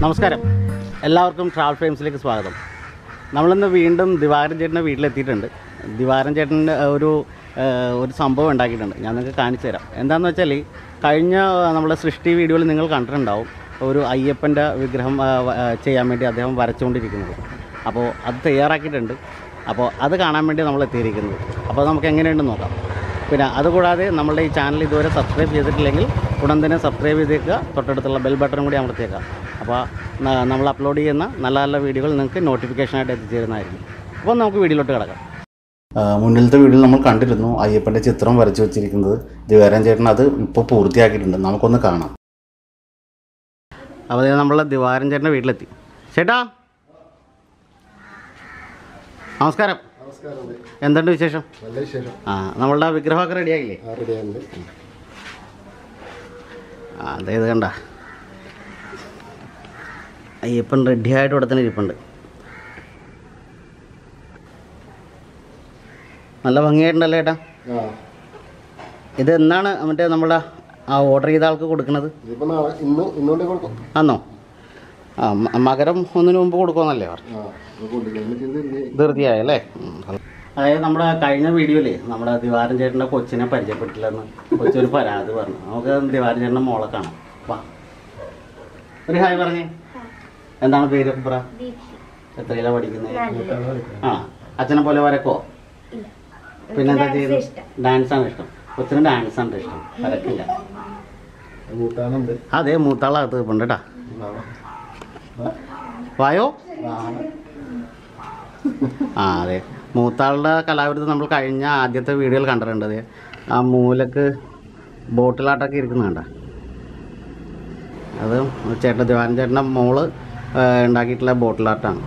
നമസ്കാരം എല്ലാവർക്കും ട്രാവൽ ഫ്രെയിംസിലേക്ക് സ്വാഗതം നമ്മളിന്ന് വീണ്ടും ദിവാരൻ ചേട്ടൻ്റെ വീട്ടിലെത്തിയിട്ടുണ്ട് ദിവാരൻ ചേട്ടൻ്റെ ഒരു ഏഹ്, ഒരു സംഭവം ഉണ്ടാക്കിയിട്ടുണ്ട് ഞാൻ നിങ്ങൾക്ക് കാണിച്ചു തരാം എന്താണെന്ന് വെച്ചാൽ കഴിഞ്ഞ നമ്മുടെ സൃഷ്ടി വീഡിയോയിൽ നിങ്ങൾ കണ്ടിട്ടുണ്ടാവും ഒരു അയ്യപ്പൻ്റെ വിഗ്രഹം ആ, വ- ആ, ചെയ്യാൻ വേണ്ടി അദ്ദേഹം വരച്ചുകൊണ്ടിരിക്കുന്നത് അപ്പോൾ അത് തയ്യാറാക്കിയിട്ടുണ്ട് അപ്പോൾ അത് കാണാൻ വേണ്ടി നമ്മൾ എത്തിയിരിക്കുന്നത് അപ്പോൾ നമുക്ക് എങ്ങനെയുണ്ടെന്ന് നോക്കാം പിന്നെ അതുകൂടാതെ നമ്മളുടെ ഈ ചാനൽ ഇതുവരെ സബ്സ്ക്രൈബ് ചെയ്തിട്ടില്ലെങ്കിൽ ഉടൻ തന്നെ സബ്സ്ക്രൈബ് ചെയ്തേക്കുക തൊട്ടടുത്തുള്ള ബെൽ ബട്ടൺ കൂടി അമർത്തിയേക്കുക അപ്പോൾ ന- നമ്മൾ അപ്ലോഡ് ചെയ്യുന്ന നല്ല നല്ല വീഡിയോകൾ നിങ്ങൾക്ക് നോട്ടിഫിക്കേഷനായിട്ട് എത്തിച്ചേരുന്നതായിരിക്കും അപ്പോൾ നമുക്ക് വീഡിയോയിലോട്ട് കിടക്കാം മുന്നിലത്തെ വീഡിയോയിൽ നമ്മൾ കണ്ടിരുന്നു അയ്യപ്പൻ്റെ ചിത്രം വരച്ചു വെച്ചിരിക്കുന്നത് ദിവാരൻ ചേട്ടൻ അത് ഇപ്പോൾ പൂർത്തിയാക്കിയിട്ടുണ്ട് നമുക്കൊന്ന് കാണാം അപ്പോൾ നമ്മൾ ദിവാരൻ ചേട്ടൻ്റെ വീട്ടിലെത്തി ചേട്ടാ നമസ്കാരം നമസ്കാരം എന്തുണ്ട് വിശേഷം നല്ല വിശേഷം ആ നമ്മളുടെ വിഗ്രഹമൊക്കെ റെഡിയായില്ലേ ആ റെഡിയായിട്ടുണ്ട് ആ അതെ ഇത് കണ്ട അയ്യപ്പൻ റെഡി ആയിട്ട് ഇവിടെ തന്നെ ഇരിപ്പുണ്ട് നല്ല ഭംഗിയായിട്ടുണ്ടല്ലേ ഏട്ടാ ആ ഇത് എന്നാണ് മറ്റേ നമ്മുടെ ആ ഓർഡർ ചെയ്ത ആൾക്ക് കൊടുക്കുന്നത് ഇതിപ്പോ നാളെ ഇന്ന് ഇന്നുകൊണ്ട് കൊടുക്കും ആന്നോ ആ മ- മകരം ഒന്നിനു മുമ്പ് കൊടുക്കുമെന്നല്ലേ പറഞ്ഞു ആ ഇത് കൊണ്ടുവരുന്നത് ചെയ്ത് ഇനി ധൃതിയായല്ലേ അതായത് നമ്മുടെ കഴിഞ്ഞ വീഡിയോയിലേ നമ്മുടെ ദിവാരൻ ചേട്ടൻ്റെ കൊച്ചിനെ പരിചയപ്പെട്ടില്ലെന്ന് കൊച്ചൊരു പരാതി പറഞ്ഞു നമുക്ക് ദിവാരൻ ചേട്ടൻ്റെ മോളെ കാണാം വാ ഒരു ഹായ് പറഞ്ഞേ എന്താണ് പേര് പറ എത്രയിലാ പഠിക്കുന്നത് ആ അച്ഛനെ പോലെ വരക്കോ പിന്നെന്താ ചെയ്യുന്നത് ഡാൻസ് ആണ് ഇഷ്ടം കൊച്ചിന് ഡാൻസ് ആണ് ഇഷ്ടം വരക്കില്ല കൂട്ടാനുണ്ട് അതെ മൂത്താളകത്ത് നിൽപ്പുണ്ട് കേട്ടാ വായോ ആ അതെ മൂത്താളുടെ കലാവിരുദ്ധം നമ്മൾ കഴിഞ്ഞ ആദ്യത്തെ വീഡിയോയിൽ കണ്ടിട്ടുണ്ട് ദേ. ആ മൂലക്ക് ബോട്ടിലാട്ടൊക്കെ ഇരിക്കുന്ന കണ്ട അത് ചേട്ടൻ ദിവാരൻ ചേട്ടൻ്റെ മോള് ആ, ഉണ്ടാക്കിയിട്ടുള്ള ബോട്ടിലാട്ടാണ്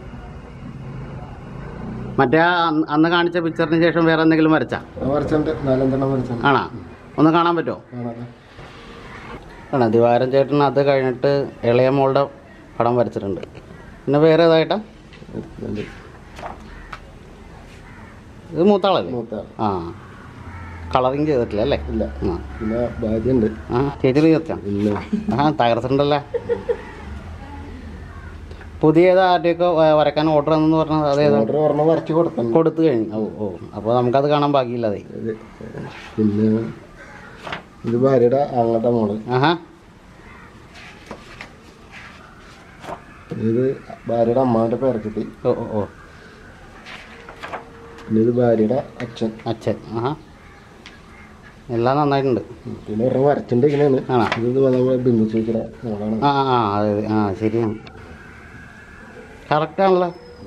മറ്റേ ആ അന്ന് അന്ന് കാണിച്ച പിക്ചറിന് ശേഷം വേറെ എന്തെങ്കിലും വരച്ചാ വരച്ചുണ്ട് നാലഞ്ചെണ്ണം വരച്ചുണ്ട് ആണോ ഒന്ന് കാണാൻ പറ്റുമോ കാണാതെ ആണ് ദിവാരൻ ചേട്ടൻ അത് കഴിഞ്ഞിട്ട് ഇളയ മോളുടെ പടം വരച്ചിട്ടുണ്ട് പിന്നെ വേറെ ഏതായിട്ടാ ഉണ്ട്. ഇത് മൂത്താളല്ലേ മൂത്ത ആ കളറിങ് ചെയ്തിട്ടില്ല അല്ലേ ഇല്ല ആ പിന്നെ ഭാര്യ ഉണ്ട് ആ ചേച്ചി ചേർച്ചാ ഇല്ല ആ തകർത്തിട്ടുണ്ടല്ലേ പുതിയത് ആരുടെയൊക്കെ വ- വരക്കാൻ ഓർഡർ എന്ന് പറഞ്ഞത് അതേതാ ഓർഡർ ഒരെണ്ണം വരച്ച് കൊടുത്തു കൊടുത്തു കഴിഞ്ഞു ഓ ഓ അപ്പോൾ നമുക്കത് കാണാൻ ബാക്കിയില്ലതേ ഇത് പിന്നെ ഇത് ഭാര്യയുടെ ആങ്ങളുടെ മോള് ആഹാ ഇത് ഭാര്യയുടെ അമ്മാന്റെ പേരക്കുട്ടി ഓ ഓ ഓ പിന്നെ ഇത് ഭാര്യയുടെ അച്ഛൻ അച്ഛൻ ആഹാ എല്ലാം നന്നായിട്ടുണ്ട് ഉം. പിന്നെ ഒരെണ്ണം വരച്ചിട്ടുണ്ട് ഇങ്ങനെയാണ് ആണോ ഇത് നമ്മളെ ബിന്ദു ചേച്ചിയുടെ മോളാണ് ആ ആ അതെ അതെ. ആ ശരിയാണ് കറക്റ്റാണല്ലോ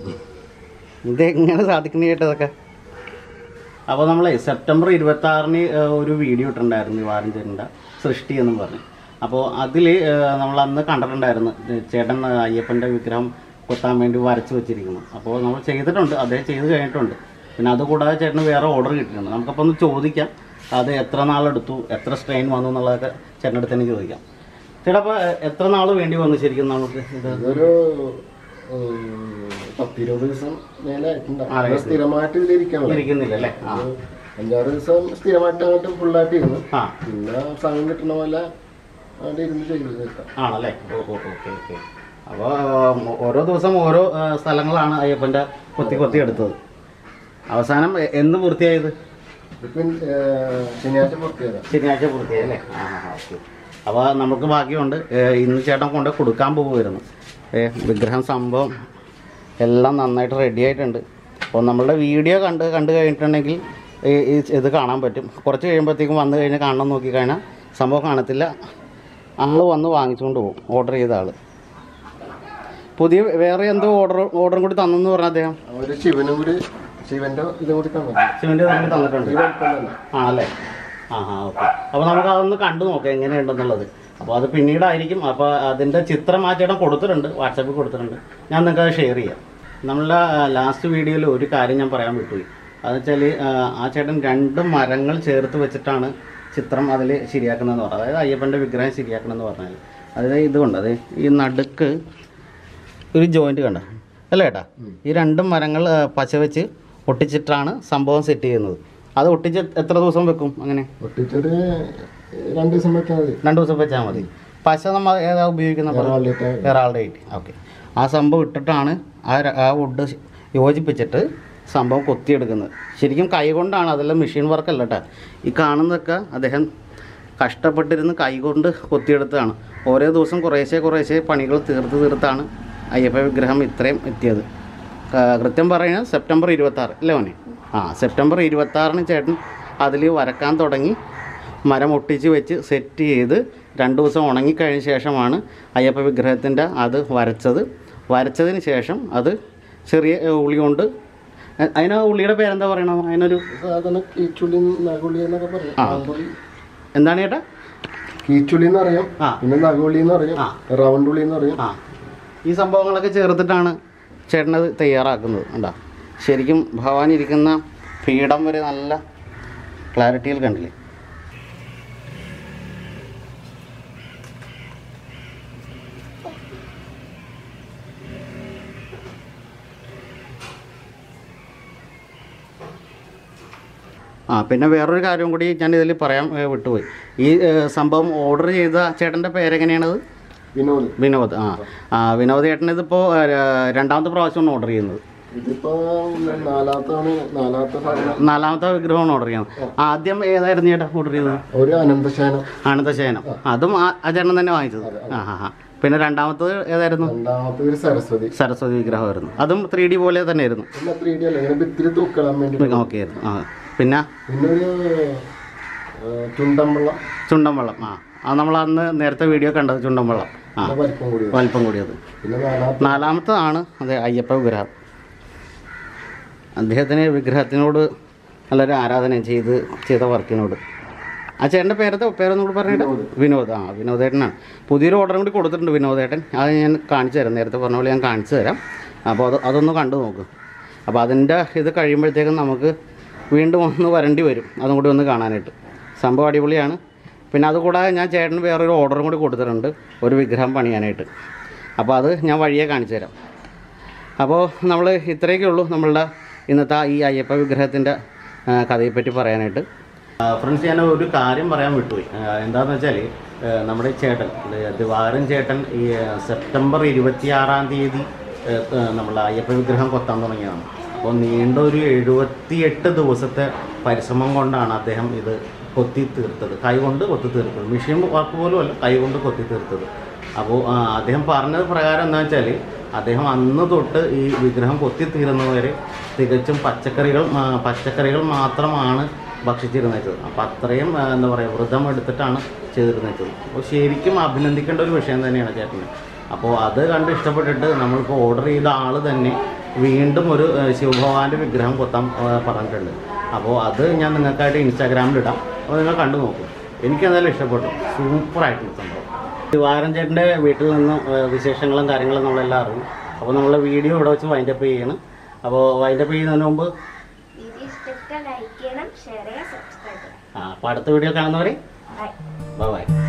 ഇതെങ്ങനെ സാധിക്കണ കേട്ടതൊക്കെ അപ്പോൾ നമ്മൾ സെപ്റ്റംബർ ഇരുപത്തി ആറിന് ഒരു വീഡിയോ ഇട്ടിട്ടുണ്ടായിരുന്നു ഈ വാരഞ്ചേട്ടൻ്റെ സൃഷ്ടി എന്നും പറഞ്ഞ് അപ്പോൾ അതിൽ നമ്മൾ അന്ന് കണ്ടിട്ടുണ്ടായിരുന്നു ഇത് ചേട്ടൻ അയ്യപ്പൻ്റെ വിഗ്രഹം കൊത്താൻ വേണ്ടി വരച്ച് വെച്ചിരിക്കുന്നു അപ്പോൾ നമ്മൾ ചെയ്തിട്ടുണ്ട് അദ്ദേഹം ചെയ്ത് കഴിഞ്ഞിട്ടുണ്ട് പിന്നെ അതുകൂടാതെ ചേട്ടന് വേറെ ഓർഡർ കിട്ടിയിട്ടുണ്ട് നമുക്കപ്പോൾ ഒന്ന് ചോദിക്കാം അത് എത്ര നാളെടുത്തു എത്ര സ്ട്രെയിൻ വന്നു എന്നുള്ളതൊക്കെ ചേട്ടൻ്റെ അടുത്ത് തന്നെ ചോദിക്കാം ചേട്ടാ അപ്പോൾ എത്ര നാൾ വേണ്ടി വന്നു ശരിക്കും നമുക്ക് ഇത് ഇതൊരു ഉം, പത്തിരുപത് ദിവസം മേലെ ആയിട്ടുണ്ടാവും. ആ, ഇത് സ്ഥിരമായിട്ട് ഇതിലിരിക്കണല്ലോ ഇരിക്കുന്നില്ല അല്ലേ ആ അഞ്ചാറ് ദിവസം സ്ഥിരമായിട്ട് അങ്ങോട്ട് ഫുള്ളായിട്ട് ഇരുന്നു ആ പിന്നെ സമയം കിട്ടുന്ന പോലെ അവിടെ ഇരുന്ന് ചെയ്തു തീർക്കാം ആണല്ലേ ഓ ഓ ഓക്കെ ഓക്കെ അപ്പോൾ ഓരോ ദിവസം ഓരോ ആ, സ്ഥലങ്ങളാണ് അയ്യപ്പൻ്റെ കൊത്തി കൊത്തി എടുത്തത് അവസാനം എ- എന്ന് പൂർത്തിയായത് ഇപ്പം ശനിയാഴ്ച പൂർത്തിയാകാം ശനിയാഴ്ച പൂർത്തിയായി അല്ലേ ആ ആ ഓക്കെ അപ്പോൾ നമുക്ക് ഭാഗ്യമുണ്ട് ഏ, ഇന്ന് ചേട്ടൻ കൊണ്ട് കൊടുക്കാൻ പോകുമായിരുന്നു ഏ വിഗ്രഹം സംഭവം എല്ലാം നന്നായിട്ട് റെഡി ആയിട്ടുണ്ട് അപ്പോൾ നമ്മളുടെ വീഡിയോ കണ്ട് കണ്ടു കഴിഞ്ഞിട്ടുണ്ടെങ്കിൽ ഈ ഈ ഇത് കാണാൻ പറ്റും കുറച്ച് കഴിയുമ്പോഴത്തേക്കും വന്നു കഴിഞ്ഞാൽ കാണണം നോക്കി കഴിഞ്ഞാൽ സംഭവം കാണത്തില്ല ആൾ വന്ന് വാങ്ങിച്ചുകൊണ്ട് പോകും ഓർഡർ ചെയ്ത ആൾ പുതിയ വേറെ എന്തോ ഓർഡർ ഓർഡറും കൂടി തന്നെന്ന് പറഞ്ഞ അദ്ദേഹം ഒരു ശിവനും കൂടി ശിവന്റെ ഇതും കൂടി തന്നു സിമെൻറ്റ് നമുക്ക് തന്നിട്ടുണ്ട് ഈ വലിപ്പം തന്നെ ആണല്ലേ ആ ആ ഓക്കെ അപ്പോൾ നമുക്ക് അതൊന്ന് കണ്ടു നോക്കാം എങ്ങനെയുണ്ടെന്നുള്ളത് അപ്പോൾ അത് പിന്നീടായിരിക്കും അപ്പോൾ അതിൻ്റെ ചിത്രം ആ ചേട്ടൻ കൊടുത്തിട്ടുണ്ട് വാട്സാപ്പിൽ കൊടുത്തിട്ടുണ്ട് ഞാൻ നിങ്ങൾക്ക് അത് ഷെയർ ചെയ്യാം നമ്മളുടെ ലാസ്റ്റ് വീഡിയോയിൽ ഒരു കാര്യം ഞാൻ പറയാൻ വിട്ടുപോയി അതെന്ന് വെച്ചാൽ ആ ചേട്ടൻ രണ്ട് മരങ്ങൾ ചേർത്ത് വെച്ചിട്ടാണ് ചിത്രം അതിൽ ശരിയാക്കുന്നതെന്ന് പറഞ്ഞത് അതായത് അയ്യപ്പൻ്റെ വിഗ്രഹം ശരിയാക്കണമെന്ന് പറഞ്ഞാൽ അതായത് ഇതുകൊണ്ട് അതെ ഈ നടുക്ക് ഒരു ജോയിൻറ്റ് കണ്ട അല്ലേ ഏട്ടാ ഈ രണ്ടും മരങ്ങൾ ആ, പശ വെച്ച് ഒട്ടിച്ചിട്ടാണ് സംഭവം സെറ്റ് ചെയ്യുന്നത് അത് ഒട്ടിച്ച് എത്ര ദിവസം വെക്കും അങ്ങനെ ഒട്ടിച്ചൊരു രണ്ട് ദിവസം വെച്ചാൽ മതി രണ്ട് ദിവസം വെച്ചാൽ മതി പശ നമ്മൾ ഏതാ ഉപയോഗിക്കുന്ന എറാൾഡിയുടെ എറാൾഡ് എയ്റ്റ് ഓക്കെ ആ സംഭവം ഇട്ടിട്ടാണ് ആ ര- ആ വുഡ് യോജിപ്പിച്ചിട്ട് സംഭവം കൊത്തിയെടുക്കുന്നത് ശരിക്കും കൈ കൊണ്ടാണ് അതെല്ലാം മെഷീൻ വർക്കല്ല കേട്ടോ ഈ കാണുന്നതൊക്കെ അദ്ദേഹം കഷ്ടപ്പെട്ടിരുന്ന് കൈ കൊണ്ട് കൊത്തിയെടുത്തതാണ് ഓരോ ദിവസം കുറേശ്ശെ കുറേശ്ശെ പണികൾ തീർത്ത് തീർത്താണ് അയ്യപ്പ വിഗ്രഹം ഇത്രയും എത്തിയത് ക- കൃത്യം പറയുന്നത് സെപ്റ്റംബർ ഇരുപത്താറ് അല്ലേ മോനെ ആ സെപ്റ്റംബർ ഇരുപത്താറിന് ചേട്ടൻ അതിൽ വരക്കാൻ തുടങ്ങി മരം ഒട്ടിച്ച് വെച്ച് സെറ്റ് ചെയ്ത് രണ്ട് ദിവസം ഉണങ്ങിക്കഴിഞ്ഞ ശേഷമാണ് അയ്യപ്പ വിഗ്രഹത്തിൻ്റെ അത് വരച്ചത് വരച്ചതിന് ശേഷം അത് ചെറിയ ഏ, ഉളി കൊണ്ട് എ- അതിന് ഉള്ളിയുടെ പേരെന്താ പറയണം അതിനൊരു സാധാരണ കീച്ചുള്ളി നഗുളി എന്നൊക്കെ പറയും ആ. റൗണ്ടുള്ളി. എന്താണ് ചേട്ടാ കീച്ചുള്ളി എന്ന് പറയും ആ. പിന്നെ നഗുളി എന്ന് പറയും ആ. റൗണ്ട് ഉള്ളി എന്ന് പറയും ആ ഈ സംഭവങ്ങളൊക്കെ ചേർത്തിട്ടാണ് ചേട്ടനത് തയ്യാറാക്കുന്നത് കണ്ടാ ശരിക്കും ഭഗവാൻ ഇരിക്കുന്ന പീഠം വരെ നല്ല ക്ലാരിറ്റിയിൽ കണ്ടില്ലേ ആ പിന്നെ വേറൊരു കാര്യം കൂടി ഞാൻ ഇതിൽ പറയാൻ ഏ, വിട്ടുപോയി ഈ ഏ, സംഭവം ഓർഡർ ചെയ്ത ചേട്ടൻ്റെ പേരെങ്ങനെയാണത് വിനോദ് വിനോദ് ആ ആ വിനോദ് ചേട്ടൻ ഇതിപ്പോൾ രണ്ടാമത്തെ പ്രാവശ്യമാണ് ഓർഡർ ചെയ്യുന്നത് ഇതിപ്പോ നാലാമത്താണ് നാലാമത്തെ സാധനം നാലാമത്തെ വിഗ്രഹമാണ് ഓർഡർ ചെയ്യുന്നത് ആദ്യം ഏതായിരുന്നു ചേട്ടാ ഓർഡർ ചെയ്തത് ഒരു അനന്തശയനം ആനന്ദശയനം അതും ആ ആ ചേട്ടൻ തന്നെ വാങ്ങിച്ചത് ആ ആ ആ പിന്നെ രണ്ടാമത്തത് ഏതായിരുന്നു രണ്ടാമത്തെ ഒരു സരസ്വതി സരസ്വതി വിഗ്രഹമായിരുന്നു അതും ത്രീ ഡി പോലെ തന്നെയായിരുന്നു പിന്നെ ത്രീ ഡി അല്ല ഇങ്ങനെ ഭിത്തിരി തൂക്കിടാൻ വേണ്ടി ഓക്കെയായിരുന്നു ആ പിന്നെ പിന്നെ ഒരു ആ, ചുണ്ടമ്പള്ളം ചുണ്ടൻ വെള്ളം ആ അത് നമ്മൾ അന്ന് നേരത്തെ വീഡിയോ കണ്ടത് ചുണ്ടൻ വെള്ളം ആ പിന്നെ വലിപ്പം കൂടി വലിപ്പം കൂടിയത് പിന്നെ നാലാമത്തെ നാലാമത്തതാണ് അതെ അയ്യപ്പ വിഗ്രഹം അദ്ദേഹത്തിന് വിഗ്രഹത്തിനോട് നല്ലൊരു ആരാധന ചെയ്ത് ചെയ്ത വർക്കിനോട് ആ ചേട്ടൻ്റെ പേരത്തെ പേരൊന്നും കൂടി പറഞ്ഞിട്ട് വിനോദ് ആ വിനോദേട്ടനാണ് പുതിയൊരു ഓർഡറും കൂടി കൊടുത്തിട്ടുണ്ട് വിനോദേട്ടൻ അത് ഞാൻ കാണിച്ചു തരാം നേരത്തെ പറഞ്ഞ പോലെ ഞാൻ കാണിച്ചു തരാം അപ്പോൾ അത് അതൊന്ന് കണ്ടു നോക്ക് അപ്പോൾ അതിൻ്റെ ഇത് കഴിയുമ്പോഴത്തേക്കും നമുക്ക് വീണ്ടും ഒന്ന് വരേണ്ടി വരും അതും കൂടി ഒന്ന് കാണാനായിട്ട് സംഭവം അടിപൊളിയാണ് പിന്നെ അതുകൂടാതെ ഞാൻ ചേട്ടന് വേറൊരു ഓർഡറും കൂടി കൊടുത്തിട്ടുണ്ട് ഒരു വിഗ്രഹം പണിയാനായിട്ട് അപ്പോൾ അത് ഞാൻ വഴിയെ കാണിച്ചു തരാം അപ്പോൾ നമ്മൾ ഇത്രയൊക്കെ ഉള്ളൂ നമ്മളുടെ ഇന്നത്തെ ഈ അയ്യപ്പ വിഗ്രഹത്തിൻ്റെ കഥയെപ്പറ്റി പറയാനായിട്ട് ഫ്രണ്ട്സ് ഞാൻ ഒരു കാര്യം പറയാൻ വിട്ടുപോയി ആ, എന്താണെന്ന് വെച്ചാൽ നമ്മുടെ ഈ ചേട്ടൻ ഇത് ദിവാരൻ ചേട്ടൻ ഈ ആ, സെപ്റ്റംബർ ഇരുപത്തിയാറാം തീയതി നമ്മൾ അയ്യപ്പ വിഗ്രഹം കൊത്താൻ തുടങ്ങിയതാണ് അപ്പോൾ നീണ്ട ഒരു എഴുപത്തിയെട്ട് ദിവസത്തെ പരിശ്രമം കൊണ്ടാണ് അദ്ദേഹം ഇത് കൊത്തി തീർത്തത് കൈകൊണ്ട് കൊത്തി തീർത്തത് മെഷീൻ വർക്ക് പോലും അല്ല കൈകൊണ്ട് കൊത്തി തീർത്തത് അപ്പോൾ ആ, അദ്ദേഹം പറഞ്ഞത് പ്രകാരം എന്താ വെച്ചാൽ അദ്ദേഹം അന്ന് തൊട്ട് ഈ വിഗ്രഹം കൊത്തിത്തീരുന്നവരെ തികച്ചും പച്ചക്കറികൾ ആ, പച്ചക്കറികൾ മാത്രമാണ് ഭക്ഷിച്ചിരുന്നത് അപ്പോൾ അത്രയും ആ, എന്താ പറയുക വ്രതം എടുത്തിട്ടാണ് ചെയ്തിരുന്നത് അപ്പോൾ ശരിക്കും അഭിനന്ദിക്കേണ്ട ഒരു വിഷയം തന്നെയാണ് ചേട്ടന് അപ്പോൾ അത് കണ്ട് ഇഷ്ടപ്പെട്ടിട്ട് നമ്മളിപ്പോൾ ഓർഡർ ചെയ്ത ആൾ തന്നെ വീണ്ടും ഒരു ആ, ശിവഭഗവാന്റെ വിഗ്രഹം കൊത്താൻ ആ, പറഞ്ഞിട്ടുണ്ട് അപ്പോൾ അത് ഞാൻ നിങ്ങൾക്കായിട്ട് ഇൻസ്റ്റാഗ്രാമിലിടാം അപ്പോൾ നിങ്ങൾ കണ്ടു നോക്കും എനിക്ക് എന്തായാലും ഇഷ്ടപ്പെട്ടു സൂപ്പറായിട്ടുള്ള സംഭവം ദിവാരൻ ചേട്ടൻ്റെ വീട്ടിൽ നിന്ന് ഏഹ്, വിശേഷങ്ങളും കാര്യങ്ങളും നമ്മളെല്ലാം അറിഞ്ഞു അപ്പോൾ നമ്മൾ വീഡിയോ ഇവിടെ വെച്ച് വൈൻഡപ്പ് ചെയ്യണം അപ്പോൾ വൈൻഡപ്പ് ചെയ്യുന്നതിന് മുമ്പ് വീഡിയോ ഇഷ്ടപ്പെട്ട ലൈക്ക് ചെയ്യണം ഷെയർ ചെയ്യണം സബ്സ്ക്രൈബ് ചെയ്യണം ആ, അപ്പോൾ അടുത്ത വീഡിയോ കാണുന്നവരെ ബൈ ബൈ ബൈ